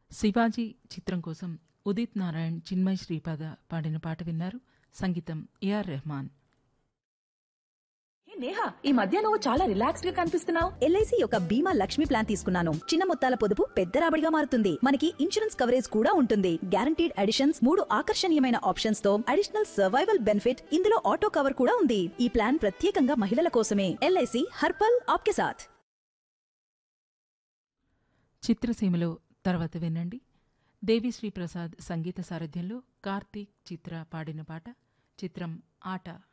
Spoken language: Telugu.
శివాజీ చిత్రం కోసం ఉదిత్ నారాయణ్ చిన్మయ్ శ్రీపాద పాడిన పాట విన్నారు సంగీతం ఏఆర్ రెహమాన్ హే నేహా ఈ మధ్య నువ్వు చాలా రిలాక్స్డ్ గా కనిపిస్తున్నావు ఎల్ఐసి యొక్క బీమా లక్ష్మి ప్లాన్ తీసుకున్నాను చిన్న మొత్తాల పొదుపు పెద్ద రాబడిగా మారుతుంది మనకి ఇన్సూరెన్స్ కవరేజ్ కూడా ఉంటుంది గ్యారంటీడ్ అడిషన్స్ మూడు ఆకర్షణీయమైన ఆప్షన్స్ తో అడిషనల్ సర్వైవల్ బెనిఫిట్ ఇందులో ఆటో కవర్ కూడా ఉంది ఈ ప్లాన్ ప్రత్యేకంగా మహిళల కోసమే ఎల్ఐసి హర్పల్ ఆప్కే సాథ్ చిత్రసీమలో తర్వాత వినండి దేవిశ్రీ ప్రసాద్ సంగీత సారథ్యంలో కార్తీక్ చిత్ర పాడిన పాట చిత్రం ఆట